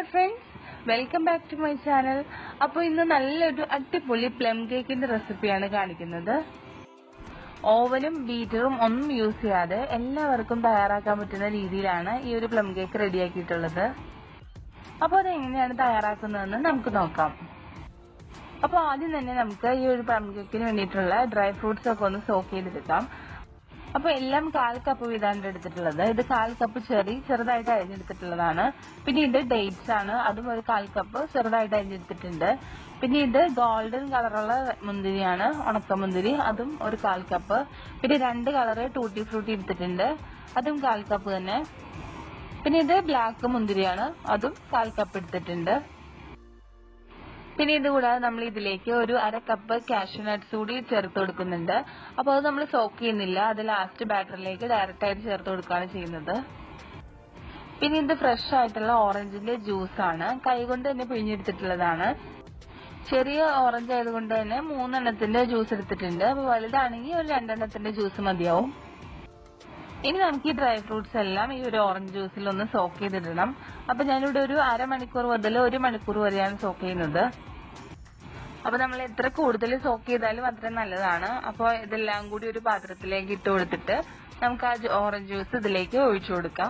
friends welcome back to my channel അപ്പോൾ ഇന്ന് നല്ലൊരു അടിപൊളി പ്ലം കേക്കിന്റെ റെസിപ്പിയാണ് കാണിക്കുന്നത് ഓവനും ബീറ്ററും ഒന്നും യൂസ് ചെയ്യാതെ എല്ലാവർക്കും തയ്യാറാക്കാൻ പറ്റുന്ന രീതിയിലാണ് ഈ ഒരു പ്ലം കേക്ക് റെഡിയാക്കിയിട്ടുള്ളത് അപ്പോൾ അത് എങ്ങനെയാണ് തയ്യാറാക്കുന്നതെന്ന് നമുക്ക് നോക്കാം അപ്പോൾ ആദ്യം തന്നെ നമുക്ക് ഈ ഒരു പ്ലം കേക്കിന് വേണ്ടിയിട്ടുള്ള ഡ്രൈ ഫ്രൂട്ട്സ് ഒക്കെ ഒന്ന് സോക്ക് ചെയ്തെടുക്കാം അപ്പൊ എല്ലാം കാൽ കപ്പ് വീതാണ്ട് എടുത്തിട്ടുള്ളത് ഇത് കാൽ കപ്പ് ചെറി ചെറുതായിട്ട് അരിഞ്ഞെടുത്തിട്ടുള്ളതാണ് പിന്നെ ഇത് ഡേറ്റ്സ് ആണ് അതും ഒരു കാൽ കപ്പ് ചെറുതായിട്ട് അരിഞ്ഞെടുത്തിട്ടുണ്ട് പിന്നെ ഇത് ഗോൾഡൻ കളറുള്ള മുന്തിരിയാണ് ഉണക്കമുന്തിരി അതും ഒരു കാൽ കപ്പ് പിന്നെ രണ്ട് കളറ് ടൂട്ടി ഫ്രൂട്ടി എടുത്തിട്ടുണ്ട് അതും കാൽ കപ്പ് തന്നെ പിന്നെ ഇത് ബ്ലാക്ക് മുന്തിരിയാണ് അതും കാൽ കപ്പ് എടുത്തിട്ടുണ്ട് പിന്നെ ഇത് കൂടാതെ നമ്മൾ ഇതിലേക്ക് ഒരു അര കപ്പ് കാഷ്യൂ നട്ട്സ് കൂടി ചേർത്ത് കൊടുക്കുന്നുണ്ട് അപ്പോൾ അത് നമ്മൾ സോക്ക് ചെയ്യുന്നില്ല അത് ലാസ്റ്റ് ബാറ്ററിലേക്ക് ഡയറക്റ്റ് ആയിട്ട് ചേർത്ത് കൊടുക്കുകയാണ് ചെയ്യുന്നത് പിന്നെ ഇത് ഫ്രഷ് ആയിട്ടുള്ള ഓറഞ്ചിന്റെ ജ്യൂസ് ആണ് കൈകൊണ്ട് തന്നെ പിഴിഞ്ഞെടുത്തിട്ടുള്ളതാണ് ചെറിയ ഓറഞ്ച് ആയതുകൊണ്ട് തന്നെ മൂന്നെണ്ണത്തിന്റെ ജ്യൂസ് എടുത്തിട്ടുണ്ട് അപ്പോൾ വലുതാണെങ്കിൽ ഒരു രണ്ടെണ്ണത്തിന്റെ ജ്യൂസ് മതിയാവും ഇനി നമുക്ക് ഈ ഡ്രൈ ഫ്രൂട്ട്സ് എല്ലാം ഈ ഒരു ഓറഞ്ച് ജ്യൂസിൽ ഒന്ന് സോക്ക് ചെയ്തിടണം അപ്പൊ ഞാനിവിടെ ഒരു അരമണിക്കൂർ മുതൽ ഒരു മണിക്കൂർ വരെയാണ് സോക്ക് ചെയ്യുന്നത് അപ്പൊ നമ്മൾ എത്ര കൂടുതൽ സോക്ക് ചെയ്താലും അത്രയും നല്ലതാണ് അപ്പോൾ ഇതെല്ലാം കൂടി ഒരു പാത്രത്തിലേക്ക് ഇട്ട് കൊടുത്തിട്ട് നമുക്ക് ആ ഓറഞ്ച് ജ്യൂസ് ഇതിലേക്ക് ഒഴിച്ചു കൊടുക്കാം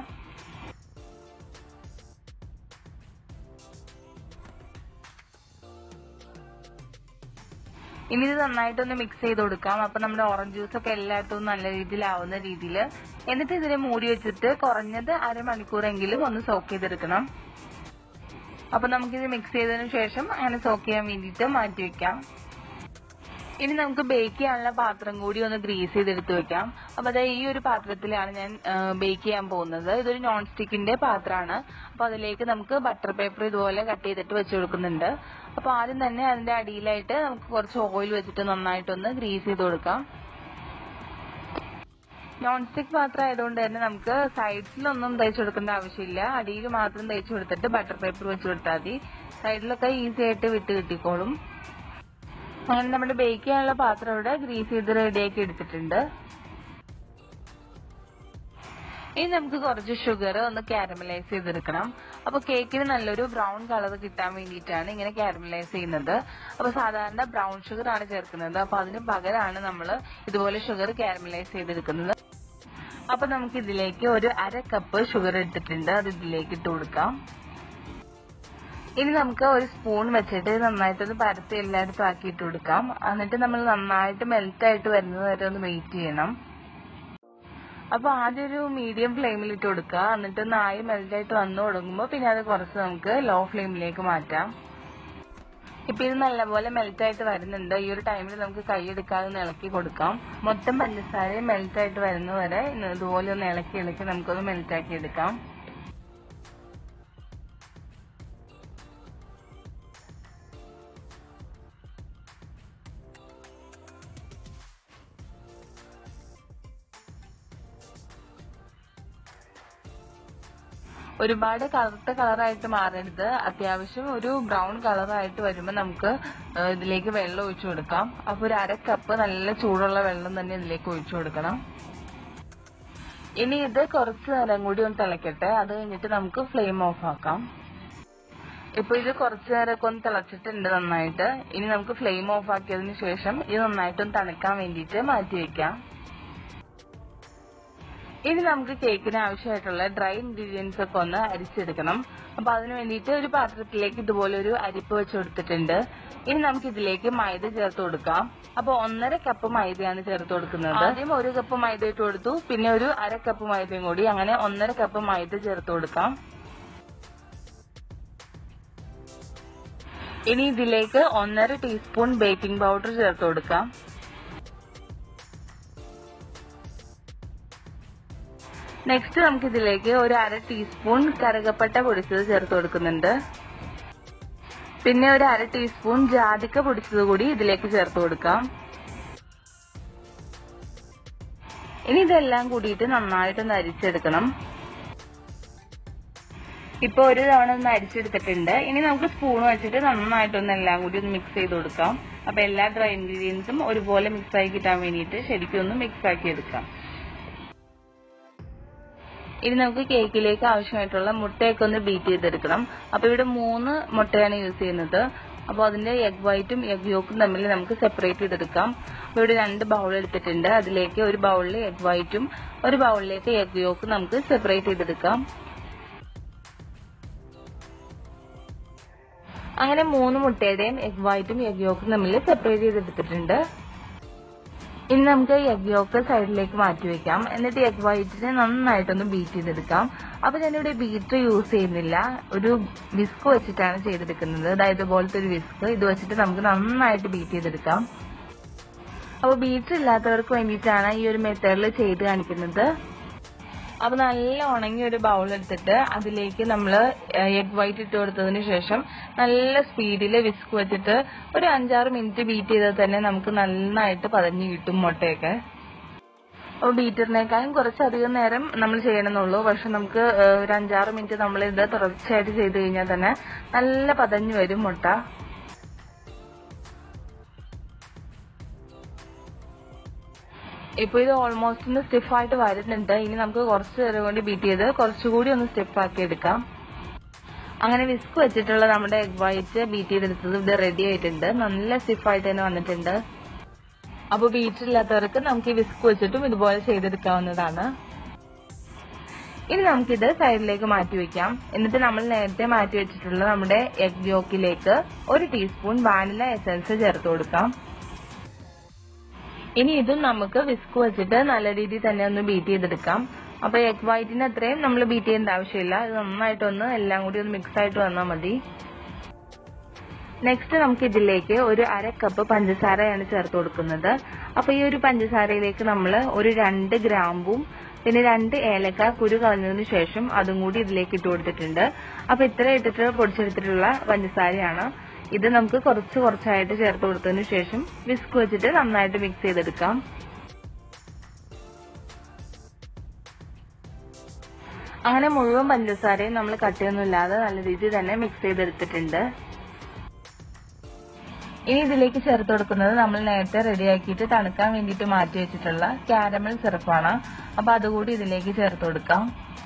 ഇനി ഇത് നന്നായിട്ടൊന്ന് മിക്സ് ചെയ്ത് കൊടുക്കാം അപ്പൊ നമ്മുടെ ഓറഞ്ച് ജ്യൂസ് ഒക്കെ എല്ലായിടത്തും നല്ല രീതിയിലാവുന്ന രീതിയിൽ എന്നിട്ട് ഇതിനെ മൂടി വെച്ചിട്ട് കുറഞ്ഞത് അരമണിക്കൂറെങ്കിലും ഒന്ന് സോക്ക് ചെയ്തെടുക്കണം അപ്പൊ നമുക്കിത് മിക്സ് ചെയ്തതിനു ശേഷം അങ്ങനെ സോക്ക് ചെയ്യാൻ വേണ്ടിയിട്ട് മാറ്റി വെക്കാം ഇനി നമുക്ക് ബേക്ക് ചെയ്യാനുള്ള പാത്രം കൂടി ഒന്ന് ഗ്രീസ് ചെയ്തെടുത്ത് വെക്കാം അപ്പൊ അതായത് ഈ ഒരു പാത്രത്തിലാണ് ഞാൻ ബേക്ക് ചെയ്യാൻ പോകുന്നത് ഇതൊരു നോൺ സ്റ്റിക്കിന്റെ പാത്രമാണ് അപ്പൊ അതിലേക്ക് നമുക്ക് ബട്ടർ പേപ്പർ ഇതുപോലെ കട്ട് ചെയ്തിട്ട് വെച്ച് കൊടുക്കുന്നുണ്ട് അപ്പൊ ആദ്യം തന്നെ അതിന്റെ അടിയിലായിട്ട് നമുക്ക് കുറച്ച് ഓയിൽ വെച്ചിട്ട് നന്നായിട്ടൊന്ന് ഗ്രീസ് ചെയ്ത് കൊടുക്കാം നോൺ സ്റ്റിക് പാത്രം ആയതുകൊണ്ട് തന്നെ നമുക്ക് സൈഡ്സിലൊന്നും തേച്ച് കൊടുക്കേണ്ട ആവശ്യമില്ല അടിയിൽ മാത്രം തേച്ച് കൊടുത്തിട്ട് ബട്ടർ പേപ്പർ വെച്ച് കൊടുത്താൽ മതി സൈഡിലൊക്കെ ഈസി ആയിട്ട് വിട്ട് കിട്ടിക്കോളും അങ്ങനെ നമ്മുടെ ബേക്ക് ചെയ്യാനുള്ള പാത്രം ഇവിടെ ഗ്രീസ് ചെയ്ത് റെഡിയാക്കി എടുത്തിട്ടുണ്ട് ഇനി നമുക്ക് കുറച്ച് ഷുഗർ ഒന്ന് കാരമലൈസ് ചെയ്തെടുക്കണം അപ്പൊ കേക്കിന് നല്ലൊരു ബ്രൗൺ കളർ കിട്ടാൻ വേണ്ടിയിട്ടാണ് ഇങ്ങനെ കാരമലൈസ് ചെയ്യുന്നത് അപ്പൊ സാധാരണ ബ്രൗൺ ഷുഗർ ആണ് ചേർക്കുന്നത് അപ്പൊ അതിന് പകരമാണ് നമ്മൾ ഇതുപോലെ ഷുഗർ കാരമലൈസ് ചെയ്തെടുക്കുന്നത് അപ്പൊ നമുക്ക് ഇതിലേക്ക് ഒരു അര കപ്പ് ഷുഗർ എടുത്തിട്ടുണ്ട് അത് ഇതിലേക്ക് ഇട്ട് കൊടുക്കാം ഇനി നമുക്ക് ഒരു സ്പൂൺ വെച്ചിട്ട് നന്നായിട്ടൊന്ന് പരത്തി എല്ലായിടത്തും ആക്കിയിട്ട് കൊടുക്കാം എന്നിട്ട് നമ്മൾ നന്നായിട്ട് മെൽറ്റ് ആയിട്ട് വരുന്നത് വരെ ഒന്ന് വെയിറ്റ് ചെയ്യണം അപ്പൊ ആദ്യം ഒരു മീഡിയം ഫ്ലെയിമിൽ ഇട്ട് കൊടുക്കുക എന്നിട്ട് നായി മെൽറ്റ് ആയിട്ട് വന്നു തുടങ്ങുമ്പോൾ പിന്നെ അത് കുറച്ച് നമുക്ക് ലോ ഫ്ലെയിമിലേക്ക് മാറ്റാം ഇപ്പൊ ഇത് നല്ലപോലെ മെൽറ്റ് ആയിട്ട് വരുന്നുണ്ട് ഈ ഒരു ടൈമിൽ നമുക്ക് കൈ എടുക്കാതെ ഒന്ന് ഇളക്കി കൊടുക്കാം മൊത്തം പഞ്ചസാരയും മെൽറ്റ് ആയിട്ട് വരുന്നവരെ ഇതുപോലെ ഒന്ന് ഇളക്കി ഇളക്കി നമുക്കൊന്ന് മെൽറ്റ് ആക്കി എടുക്കാം ഒരുപാട് കറുത്ത കളറായിട്ട് മാറരുത് അത്യാവശ്യം ഒരു ബ്രൗൺ കളറായിട്ട് വരുമ്പോൾ നമുക്ക് ഇതിലേക്ക് വെള്ളം ഒഴിച്ചു കൊടുക്കാം അപ്പൊ ഒരു അര കപ്പ് നല്ല ചൂടുള്ള വെള്ളം തന്നെ ഇതിലേക്ക് ഒഴിച്ചു കൊടുക്കണം ഇനി ഇത് കുറച്ച് നേരം കൂടി ഒന്ന് തിളക്കട്ടെ അത് കഴിഞ്ഞിട്ട് നമുക്ക് ഫ്ലെയിം ഓഫ് ആക്കാം ഇപ്പൊ ഇത് കുറച്ചു നേരമൊക്കെ ഒന്ന് തിളച്ചിട്ടുണ്ട് നന്നായിട്ട് ഇനി നമുക്ക് ഫ്ലെയിം ഓഫ് ആക്കിയതിന് ശേഷം ഇത് നന്നായിട്ടൊന്ന് തണുക്കാൻ വേണ്ടിയിട്ട് മാറ്റി വെക്കാം ഇനി നമുക്ക് കേക്കിന് ആവശ്യമായിട്ടുള്ള ഡ്രൈ ഇൻഗ്രീഡിയൻസ് ഒക്കെ ഒന്ന് അരിച്ചെടുക്കണം അപ്പൊ അതിന് വേണ്ടിയിട്ട് ഒരു പാത്രത്തിലേക്ക് ഇതുപോലെ ഒരു അരിപ്പ് വെച്ച് കൊടുത്തിട്ടുണ്ട് ഇനി നമുക്ക് ഇതിലേക്ക് മൈദ ചേർത്ത് കൊടുക്കാം അപ്പൊ ഒന്നര കപ്പ് മൈദയാണ് ചേർത്ത് കൊടുക്കുന്നത് ആദ്യം ഒരു കപ്പ് മൈദ ഇട്ട് കൊടുത്തു പിന്നെ ഒരു അര കപ്പ് മൈദയും കൂടി അങ്ങനെ ഒന്നര കപ്പ് മൈദ ചേർത്ത് കൊടുക്കാം ഇനി ഇതിലേക്ക് ഒന്നര ടീസ്പൂൺ ബേക്കിംഗ് പൗഡർ ചേർത്ത് കൊടുക്കാം നെക്സ്റ്റ് നമുക്ക് ഇതിലേക്ക് ഒരു അര ടീസ്പൂൺ കറുകപ്പട്ട പൊടിച്ചത് ചേർത്ത് കൊടുക്കുന്നുണ്ട് പിന്നെ ഒരു അര ടീസ്പൂൺ ജാതിക്ക പൊടിച്ചത് കൂടി ഇതിലേക്ക് ചേർത്ത് കൊടുക്കാം ഇനി ഇതെല്ലാം കൂടിയിട്ട് നന്നായിട്ടൊന്ന് അരിച്ചെടുക്കണം ഇപ്പൊ ഒരു തവണ ഒന്ന് അരിച്ചെടുത്തിട്ടുണ്ട് ഇനി നമുക്ക് സ്പൂൺ വെച്ചിട്ട് നന്നായിട്ടൊന്ന് എല്ലാം കൂടി ഒന്ന് മിക്സ് ചെയ്ത് കൊടുക്കാം അപ്പൊ എല്ലാ ഡ്രൈ ഇൻഗ്രീഡിയൻസും ഒരുപോലെ മിക്സ് ആക്കി കിട്ടാൻ വേണ്ടിയിട്ട് ശരിക്കും ഒന്ന് മിക്സ് ആക്കി എടുക്കാം ഇനി നമുക്ക് കേക്കിലേക്ക് ആവശ്യമായിട്ടുള്ള മുട്ടയൊക്കെ ഒന്ന് ബീറ്റ് ചെയ്തെടുക്കണം അപ്പൊ ഇവിടെ മൂന്ന് മുട്ടയാണ് യൂസ് ചെയ്യുന്നത് അപ്പോൾ അതിന്റെ എഗ് വൈറ്റും എഗ് യോക്കും തമ്മിൽ നമുക്ക് സെപ്പറേറ്റ് ചെയ്തെടുക്കാം അപ്പോൾ ഇവിടെ രണ്ട് ബൗൾ എടുത്തിട്ടുണ്ട് അതിലേക്ക് ഒരു ബൗളിൽ എഗ് വൈറ്റും ഒരു ബൗളിലേക്ക് എഗ് യോക്കും നമുക്ക് സെപ്പറേറ്റ് ചെയ്തെടുക്കാം അങ്ങനെ മൂന്ന് മുട്ടയുടെയും എഗ് വൈറ്റും എഗ് യോക്കും തമ്മിൽ സെപ്പറേറ്റ് ചെയ്തെടുത്തിട്ടുണ്ട് ഇനി നമുക്ക് എഗ് യോക്ക് സൈഡിലേക്ക് മാറ്റി വെക്കാം എന്നിട്ട് എഗ് വൈറ്റിനെ നന്നായിട്ടൊന്ന് ബീറ്റ് ചെയ്തെടുക്കാം അപ്പൊ ഞാനിവിടെ ബീറ്റർ യൂസ് ചെയ്യുന്നില്ല ഒരു വിസ്ക് വെച്ചിട്ടാണ് ചെയ്തെടുക്കുന്നത് അതായത് ഇതുപോലത്തെ ഒരു വിസ്ക് ഇത് വെച്ചിട്ട് നമുക്ക് നന്നായിട്ട് ബീറ്റ് ചെയ്തെടുക്കാം അപ്പൊ ബീറ്റർ ഇല്ലാത്തവർക്ക് വേണ്ടിയിട്ടാണ് ഈ ഒരു മെത്തേഡിൽ ചെയ്ത് കാണിക്കുന്നത് അപ്പൊ നല്ല ഉണങ്ങിയ ഒരു ബൗൾ എടുത്തിട്ട് അതിലേക്ക് നമ്മൾ എഗ് വൈറ്റ് ഇട്ട് കൊടുത്തതിന് ശേഷം നല്ല സ്പീഡിൽ വിസ്ക് വെച്ചിട്ട് ഒരു അഞ്ചാറ് മിനിറ്റ് ബീറ്റ് ചെയ്താൽ തന്നെ നമുക്ക് നന്നായിട്ട് പതഞ്ഞു കിട്ടും മുട്ടയൊക്കെ അപ്പോൾ ബീറ്ററിനേക്കാളും കുറച്ചധികം നേരം നമ്മൾ ചെയ്യണമെന്നുള്ളൂ പക്ഷെ നമുക്ക് ഏഹ്, ഒരു അഞ്ചാറ് മിനിറ്റ് നമ്മൾ ഇത് തുടർച്ചയായിട്ട് ചെയ്ത് കഴിഞ്ഞാൽ തന്നെ നല്ല പതഞ്ഞു വരും മുട്ട ഇപ്പൊ ഇത് ഓൾമോസ്റ്റ് ഒന്ന് സ്റ്റിഫായിട്ട് വരുന്നുണ്ട് ഇനി നമുക്ക് കുറച്ച് നേരം കൊണ്ട് ബീറ്റ് ചെയ്ത് കുറച്ചുകൂടി ഒന്ന് സ്റ്റിഫ് ആക്കി എടുക്കാം അങ്ങനെ വിസ്ക് വെച്ചിട്ടുള്ള നമ്മുടെ എഗ് വൈറ്റ് ബീറ്റ് ചെയ്തെടുത്തത് ഇവിടെ റെഡി ആയിട്ടുണ്ട് നല്ല സ്റ്റിഫായിട്ട് തന്നെ വന്നിട്ടുണ്ട് അപ്പൊ ബീറ്റ് ഇല്ലാത്തവർക്ക് നമുക്ക് ഈ വിസ്ക് വെച്ചിട്ടും ഇതുപോലെ ചെയ്തെടുക്കാവുന്നതാണ് ഇനി നമുക്കിത് സൈഡിലേക്ക് മാറ്റി വെക്കാം എന്നിട്ട് നമ്മൾ നേരത്തെ മാറ്റി വെച്ചിട്ടുള്ള നമ്മുടെ എഗ് യോക്കിലേക്ക് ഒരു ടീസ്പൂൺ വാനില എസൻസ് ചേർത്ത് കൊടുക്കാം ഇനി ഇതും നമുക്ക് വിസ്ക് വെച്ചിട്ട് നല്ല രീതിയിൽ തന്നെ ഒന്ന് ബീറ്റ് ചെയ്തെടുക്കാം അപ്പൊ എഗ് വൈറ്റിന് അത്രയും നമ്മൾ ബീറ്റ് ചെയ്യേണ്ട ആവശ്യമില്ല ഇത് നന്നായിട്ടൊന്ന് എല്ലാം കൂടി ഒന്ന് മിക്സ് ആയിട്ട് വന്നാൽ മതി നെക്സ്റ്റ് നമുക്ക് ഇതിലേക്ക് ഒരു അര കപ്പ് പഞ്ചസാരയാണ് ചേർത്ത് കൊടുക്കുന്നത് അപ്പൊ ഈ ഒരു പഞ്ചസാരയിലേക്ക് നമ്മൾ ഒരു രണ്ട് ഗ്രാമ്പും പിന്നെ രണ്ട് ഏലക്ക കുരു കളഞ്ഞതിന് ശേഷം അതും കൂടി ഇതിലേക്ക് ഇട്ട് കൊടുത്തിട്ടുണ്ട് അപ്പൊ ഇത്ര ഇട്ടിട്ട് പൊടിച്ചെടുത്തിട്ടുള്ള പഞ്ചസാരയാണ് ഇത് നമുക്ക് കുറച്ച് കുറച്ചായിട്ട് ചേർത്ത് കൊടുത്തതിന് ശേഷം വിസ്ക് വെച്ചിട്ട് നന്നായിട്ട് മിക്സ് ചെയ്തെടുക്കാം അങ്ങനെ മുഴുവൻ പഞ്ചസാരയും നമ്മൾ കട്ടിയൊന്നുമില്ലാതെ നല്ല രീതിയിൽ തന്നെ മിക്സ് ചെയ്തെടുത്തിട്ടുണ്ട് ഇനി ഇതിലേക്ക് ചേർത്ത് കൊടുക്കുന്നത് നമ്മൾ നേരത്തെ റെഡിയാക്കിയിട്ട് തണുക്കാൻ വേണ്ടിയിട്ട് മാറ്റി വെച്ചിട്ടുള്ള കാരമൽ സിറപ്പാണ് അപ്പൊ അതുകൂടി ഇതിലേക്ക് ചേർത്ത് കൊടുക്കാം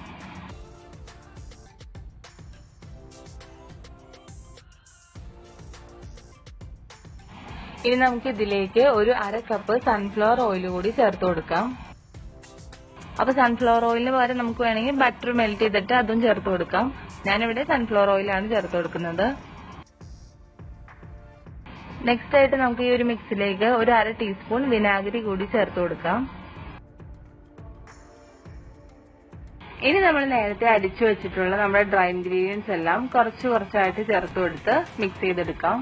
ഇനി നമുക്ക് ഇതിലേക്ക് ഒരു അര കപ്പ് സൺഫ്ലവർ ഓയിൽ കൂടി ചേർത്ത് കൊടുക്കാം അപ്പൊ സൺഫ്ലവർ ഓയിലിന് പകരം നമുക്ക് വേണമെങ്കിൽ ബട്ടർ മെൽറ്റ് ചെയ്തിട്ട് അതും ചേർത്ത് കൊടുക്കാം ഞാനിവിടെ സൺഫ്ലവർ ഓയിലാണ് ചേർത്ത് കൊടുക്കുന്നത് നെക്സ്റ്റ് ആയിട്ട് നമുക്ക് ഈ ഒരു മിക്സിലേക്ക് ഒരു അര ടീസ്പൂൺ വിനാഗിരി കൂടി ചേർത്ത് കൊടുക്കാം ഇനി നമ്മൾ നേരത്തെ അടിച്ചു വെച്ചിട്ടുള്ള നമ്മുടെ ഡ്രൈ ഇൻഗ്രീഡിയൻസ് എല്ലാം കുറച്ച് കുറച്ചായിട്ട് ചേർത്ത് കൊടുത്ത് മിക്സ് ചെയ്തെടുക്കാം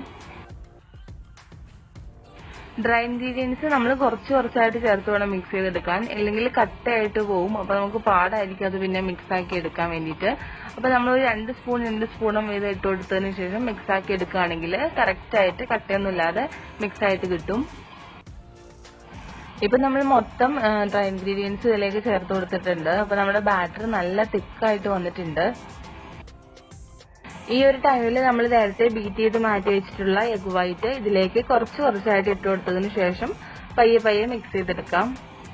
ഡ്രൈ ഇൻഗ്രീഡിയൻസ് നമ്മൾ കുറച്ച് കുറച്ചായിട്ട് ചേർത്ത് വേണം മിക്സ് ചെയ്തെടുക്കാൻ ഇല്ലെങ്കിൽ കട്ടയായിട്ട് പോവും അപ്പൊ നമുക്ക് പാടായിരിക്കും അത് പിന്നെ മിക്സ് ആക്കി എടുക്കാൻ വേണ്ടിയിട്ട് അപ്പൊ നമ്മൾ ഒരു രണ്ട് സ്പൂൺ രണ്ട് സ്പൂണും വീതം ഇട്ട് കൊടുത്തതിന് ശേഷം മിക്സ് ആക്കി എടുക്കുകയാണെങ്കിൽ കറക്റ്റ് ആയിട്ട് കട്ടയൊന്നും ഇല്ലാതെ മിക്സ് ആയിട്ട് കിട്ടും ഇപ്പൊ നമ്മൾ മൊത്തം ഡ്രൈ ഇൻഗ്രീഡിയൻസ് ഇതിലേക്ക് ചേർത്ത് കൊടുത്തിട്ടുണ്ട് അപ്പൊ നമ്മുടെ ബാറ്റർ നല്ല തിക്കായിട്ട് വന്നിട്ടുണ്ട് ഈ ഒരു ടൈമിൽ നമ്മൾ നേരത്തെ ബീറ്റ് ചെയ്ത് മാറ്റി വെച്ചിട്ടുള്ള എഗ് വൈറ്റ് ഇതിലേക്ക് കുറച്ച് കുറച്ചായിട്ട് ഇട്ട് കൊടുത്തതിന് ശേഷം പയ്യെ പയ്യെ മിക്സ് ചെയ്തെടുക്കാം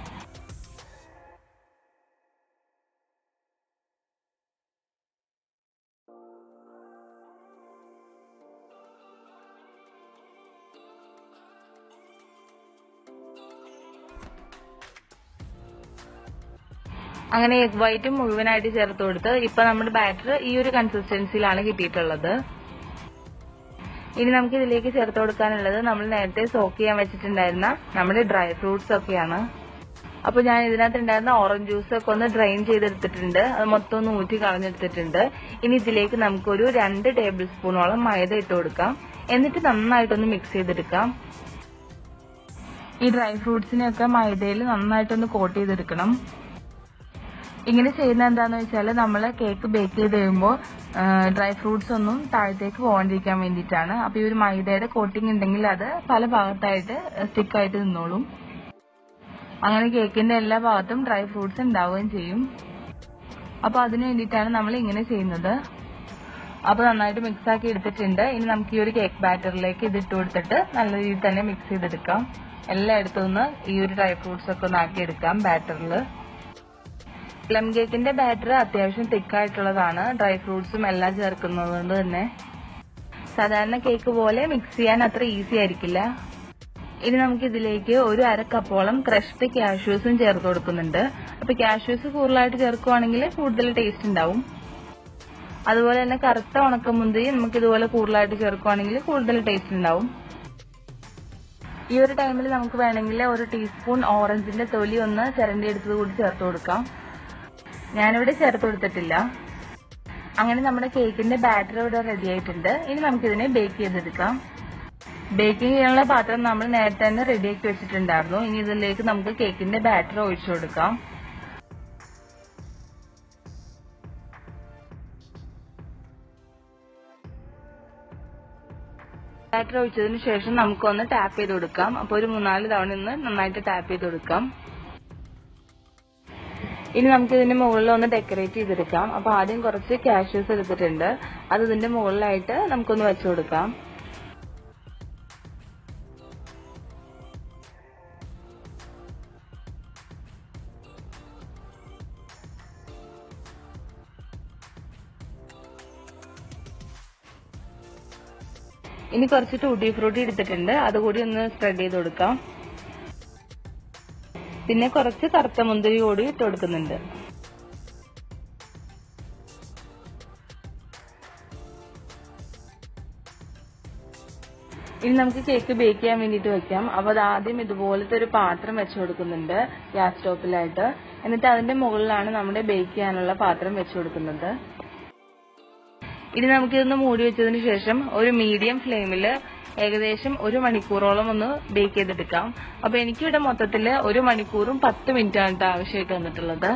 അങ്ങനെ എഗ് വൈറ്റും മുഴുവനായിട്ട് ചേർത്ത് കൊടുത്ത് ഇപ്പൊ നമ്മുടെ ബാറ്റർ ഈ ഒരു കൺസിസ്റ്റൻസിയിലാണ് കിട്ടിയിട്ടുള്ളത് ഇനി നമുക്ക് ഇതിലേക്ക് ചേർത്ത് കൊടുക്കാനുള്ളത് നമ്മൾ നേരത്തെ സോക്ക് ചെയ്യാൻ വെച്ചിട്ടുണ്ടായിരുന്ന നമ്മുടെ ഡ്രൈ ഫ്രൂട്ട്സ് ഒക്കെയാണ് അപ്പൊ ഞാൻ ഇതിനകത്ത് ഉണ്ടായിരുന്ന ഓറഞ്ച് ജ്യൂസ് ഒക്കെ ഒന്ന് ഡ്രെയിൻ ചെയ്തെടുത്തിട്ടുണ്ട് അത് മൊത്തം ഒന്ന് ഊറ്റി കളഞ്ഞെടുത്തിട്ടുണ്ട് ഇനി ഇതിലേക്ക് നമുക്കൊരു രണ്ട് ടേബിൾ സ്പൂണോളം മൈദ ഇട്ട് കൊടുക്കാം എന്നിട്ട് നന്നായിട്ടൊന്ന് മിക്സ് ചെയ്തെടുക്കാം ഈ ഡ്രൈ ഫ്രൂട്ട്സിനെയൊക്കെ മൈദയിൽ നന്നായിട്ടൊന്ന് കോട്ട് ചെയ്തെടുക്കണം ഇങ്ങനെ ചെയ്യുന്നത് എന്താന്ന് വെച്ചാൽ നമ്മൾ കേക്ക് ബേക്ക് ചെയ്ത് കഴിയുമ്പോൾ ഡ്രൈ ഫ്രൂട്ട്സ് ഒന്നും താഴത്തേക്ക് പോകാണ്ടിരിക്കാൻ വേണ്ടിയിട്ടാണ് അപ്പൊ ഈ ഒരു മൈദയുടെ കോട്ടിംഗ് ഉണ്ടെങ്കിൽ അത് പല ഭാഗത്തായിട്ട് സ്റ്റിക്ക് ആയിട്ട് നിന്നോളും അങ്ങനെ കേക്കിന്റെ എല്ലാ ഭാഗത്തും ഡ്രൈ ഫ്രൂട്ട്സ് ഉണ്ടാവുകയും ചെയ്യും അപ്പൊ അതിനു വേണ്ടിയിട്ടാണ് നമ്മൾ ഇങ്ങനെ ചെയ്യുന്നത് അപ്പൊ നന്നായിട്ട് മിക്സ് ആക്കി എടുത്തിട്ടുണ്ട് ഇനി നമുക്ക് ഈ ഒരു കേക്ക് ബാറ്ററിലേക്ക് ഇത് ഇട്ട് കൊടുത്തിട്ട് നല്ല രീതിയിൽ തന്നെ മിക്സ് ചെയ്തെടുക്കാം എല്ലായിടത്തും നിന്ന് ഈ ഒരു ഡ്രൈ ഫ്രൂട്ട്സ് ഒക്കെ ഒന്ന് ആക്കി എടുക്കാം ബാറ്ററിൽ പ്ലം കേക്കിന്റെ ബാറ്റർ അത്യാവശ്യം തിക്കായിട്ടുള്ളതാണ് ഡ്രൈ ഫ്രൂട്ട്സും എല്ലാം ചേർക്കുന്നത് കൊണ്ട് തന്നെ സാധാരണ കേക്ക് പോലെ മിക്സ് ചെയ്യാൻ അത്ര ഈസി ആയിരിക്കില്ല ഇനി നമുക്ക് ഇതിലേക്ക് ഒരു അര കപ്പോളം ക്രഷ്ഡ് കാഷ്യൂസും ചേർത്ത് കൊടുക്കുന്നുണ്ട് അപ്പൊ കാഷ്യൂസ് കൂടുതലായിട്ട് ചേർക്കുവാണെങ്കിൽ കൂടുതൽ ടേസ്റ്റ് ഉണ്ടാവും അതുപോലെ തന്നെ കറുത്ത ഉണക്കമുന്തിരി നമുക്ക് ഇതുപോലെ കൂടുതലായിട്ട് ചേർക്കുവാണെങ്കിൽ കൂടുതൽ ടേസ്റ്റ് ഉണ്ടാവും ഈ ഒരു ടൈമിൽ നമുക്ക് വേണമെങ്കിൽ ഒരു ടീസ്പൂൺ ഓറഞ്ചിന്റെ തൊലി ഒന്ന് ചിരണ്ടി എടുത്തത് കൂടി ചേർത്ത് കൊടുക്കാം ഞാനിവിടെ ചേർത്ത് കൊടുത്തിട്ടില്ല അങ്ങനെ നമ്മുടെ കേക്കിന്റെ ബാറ്റർ ഇവിടെ റെഡി ആയിട്ടുണ്ട് ഇനി നമുക്കിതിനെ ബേക്ക് ചെയ്തെടുക്കാം ബേക്കിംഗ് ചെയ്യാനുള്ള പാത്രം നമ്മൾ നേരത്തെ തന്നെ റെഡിയാക്കി വെച്ചിട്ടുണ്ടായിരുന്നു ഇനി ഇതിലേക്ക് നമുക്ക് കേക്കിന്റെ ബാറ്റർ ഒഴിച്ചു കൊടുക്കാം ബാറ്റർ ഒഴിച്ചതിന് ശേഷം നമുക്കൊന്ന് ടാപ്പ് ചെയ്ത് കൊടുക്കാം അപ്പോൾ ഒരു മൂന്നാല് തവണ ഒന്ന് നന്നായിട്ട് ടാപ്പ് ചെയ്ത് കൊടുക്കാം ഇനി നമുക്ക് ഇതിന്റെ മുകളിൽ ഒന്ന് ഡെക്കറേറ്റ് ചെയ്തെടുക്കാം അപ്പൊ ആദ്യം കുറച്ച് കാഷ്യൂസ് എടുത്തിട്ടുണ്ട് അത് ഇതിന്റെ മുകളിലായിട്ട് നമുക്കൊന്ന് വെച്ചു കൊടുക്കാം ഇനി കുറച്ച് ടൂട്ടി ഫ്രൂട്ടി എടുത്തിട്ടുണ്ട് അതുകൂടി ഒന്ന് സ്പ്രെഡ് ചെയ്ത് കൊടുക്കാം പിന്നെ കുറച്ച് കറുത്ത മുന്തിരി കൂടി ഇട്ട് കൊടുക്കുന്നുണ്ട് ഇനി നമുക്ക് കേക്ക് ബേക്ക് ചെയ്യാൻ വേണ്ടിയിട്ട് വെക്കാം അപ്പൊ അത് ആദ്യം ഇതുപോലത്തെ ഒരു പാത്രം വെച്ചു കൊടുക്കുന്നുണ്ട് ഗ്യാസ് സ്റ്റോപ്പിലായിട്ട് എന്നിട്ട് അതിന്റെ മുകളിലാണ് നമ്മുടെ ബേക്ക് ചെയ്യാനുള്ള പാത്രം വെച്ചു കൊടുക്കുന്നത് ഇനി നമുക്കിതൊന്ന് മൂടി വെച്ചതിന് ശേഷം ഒരു മീഡിയം ഫ്ലെയിമിൽ ഏകദേശം ഒരു മണിക്കൂറോളം ഒന്ന് ബേക്ക് ചെയ്തെടുക്കാം അപ്പൊ എനിക്കിവിടെ മൊത്തത്തില് ഒരു മണിക്കൂറും പത്ത് മിനിറ്റാണ് ട്ടോ ആവശ്യമായിട്ട് വന്നിട്ടുള്ളത്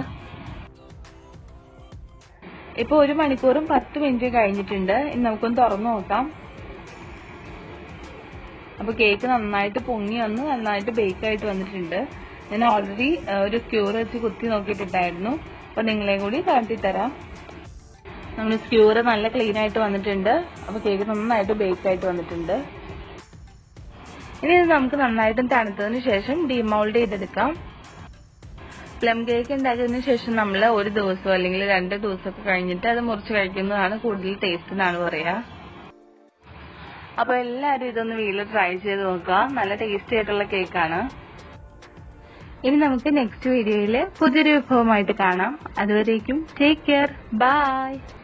ഇപ്പൊ ഒരു മണിക്കൂറും പത്ത് മിനിറ്റ് കഴിഞ്ഞിട്ടുണ്ട് ഇനി നമുക്കൊന്ന് തുറന്നു നോക്കാം അപ്പൊ കേക്ക് നന്നായിട്ട് പൊങ്ങി വന്ന് നന്നായിട്ട് ബേക്ക് ആയിട്ട് വന്നിട്ടുണ്ട് ഞാൻ ഓൾറെഡി ഒരു സ്ക്യൂർ വെച്ച് കുത്തി നോക്കിയിട്ടുണ്ടായിരുന്നു അപ്പൊ നിങ്ങളെ കൂടി കാട്ടിത്തരാം നമ്മുടെ സ്ക്യൂർ നല്ല ക്ലീൻ ആയിട്ട് വന്നിട്ടുണ്ട് അപ്പൊ കേക്ക് നന്നായിട്ട് ബേക്ക് ആയിട്ട് വന്നിട്ടുണ്ട് ഇനി ഇത് നമുക്ക് നന്നായിട്ടും തണുത്തതിന് ശേഷം ഡിമൗൾഡ് ചെയ്തെടുക്കാം പ്ലം കേക്ക് ഉണ്ടാക്കിയതിനു ശേഷം നമ്മൾ ഒരു ദിവസം അല്ലെങ്കിൽ രണ്ട് ദിവസമൊക്കെ കഴിഞ്ഞിട്ട് അത് മുറിച്ച് കഴിക്കുന്നതാണ് കൂടുതൽ ടേസ്റ്റ് എന്നാണ് പറയാ അപ്പൊ എല്ലാവരും ഇതൊന്ന് വീട്ടിൽ ട്രൈ ചെയ്ത് നോക്കുക നല്ല ടേസ്റ്റി ആയിട്ടുള്ള കേക്കാണ് ഇനി നമുക്ക് നെക്സ്റ്റ് വീഡിയോയിൽ പുതിയൊരു വിഭവമായിട്ട് കാണാം അതുവരേക്കും ടേക്ക് കെയർ ബൈ